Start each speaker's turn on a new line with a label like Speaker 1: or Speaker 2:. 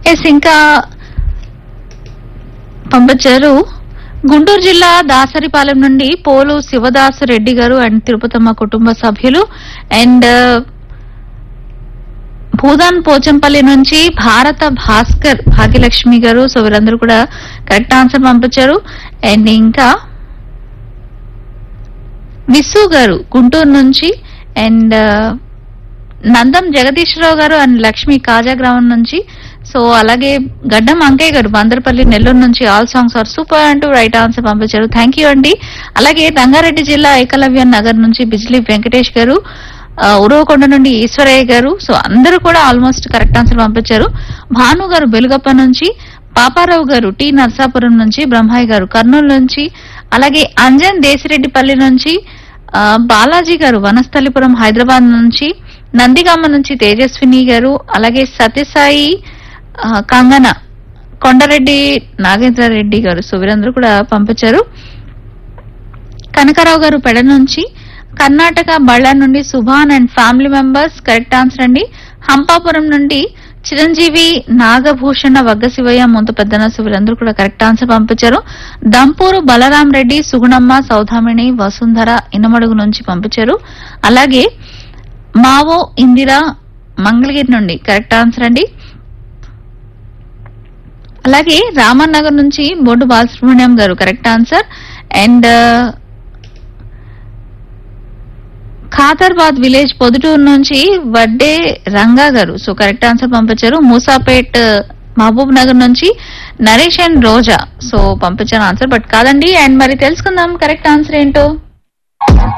Speaker 1: yes ఇంకా పంపించారు గుంటూరు జిల్లా దాసరిపాలెం నుండి పోలు శివదాసు రెడ్డి గారు అండ్ తిరుపతమ్మ కుటుంబ సభ్యులు అండ్ భూదాన్ పోచంపల్లి నుంచి భారత భాస్కర్ భాగ్యలక్ష్మి గారు సో వీరందరూ కూడా కరెక్ట్ ఆన్సర్ పంపించారు అండ్ ఇంకా విసు గారు గుంటూరు నుంచి అండ్ నందం జగదీశ్వరరావు గారు అండ్ లక్ష్మి కాజా గ్రామం నుంచి సో అలాగే గడ్డం అంకయ్య గారు బందరపల్లి నెల్లూరు నుంచి ఆల్ సాంగ్స్ ఆర్ సూపర్ అంటూ రైట్ ఆన్సర్ పంపించారు థ్యాంక్ యూ అండి అలాగే రంగారెడ్డి జిల్లా ఏకలవ్య నగర్ నుంచి బిజ్లీ వెంకటేష్ గారు ఆ, ఉరవకొండ నుండి ఈశ్వరయ్య గారు సో అందరూ కూడా ఆల్మోస్ట్ కరెక్ట్ ఆన్సర్ పంపించారు భాను గారు బెలుగప్ప నుంచి పాపారావు గారు టి నర్సాపురం నుంచి బ్రహ్మయ్య గారు కర్నూలు నుంచి అలాగే అంజన్ దేశిరెడ్డిపల్లి నుంచి ఆ, బాలాజీ గారు వనస్థలిపురం హైదరాబాద్ నుంచి నందిగామ నుంచి తేజస్విని గారు అలాగే సత్యసాయి ఆ, కంగన కొండరెడ్డి నాగేంద్రారెడ్డి గారు సో వీరందరూ కూడా పంపించారు కనకారావు గారు పెడ నుంచి కర్ణాటక బళ్ళ నుండి Subhan and family members correct answer అండి హంపాపురం నుండి చిరంజీవి నాగభూషణ వగ్గశివయ్య ముందు పెద్దనసు వీరందరూ కూడా కరెక్ట్ ఆన్సర్ పంపించారు దంపూరు బలరాం రెడ్డి సుగుణమ్మ సౌధామిణి వసుంధర ఇనమడుగు నుంచి పంపించారు అలాగే మావో ఇందిరా మంగళగిరి నుండి కరెక్ట్ ఆన్సర్ అండి అలాగే రామన్ నగర్ నుంచి Boddu Balasubrahmanyam garu correct answer and Khatarbad village Poduturu నుంచి వడ్డే రంగా గారు సో కరెక్ట్ ఆన్సర్ పంపించారు మూసాపేట్ మహబూబ్ నగర్ నుంచి నరేష్ అండ్ రోజా సో పంపించాను ఆన్సర్ బట్ కాదండి అండ్ మరి తెలుసుకుందాం కరెక్ట్ ఆన్సర్ ఏంటో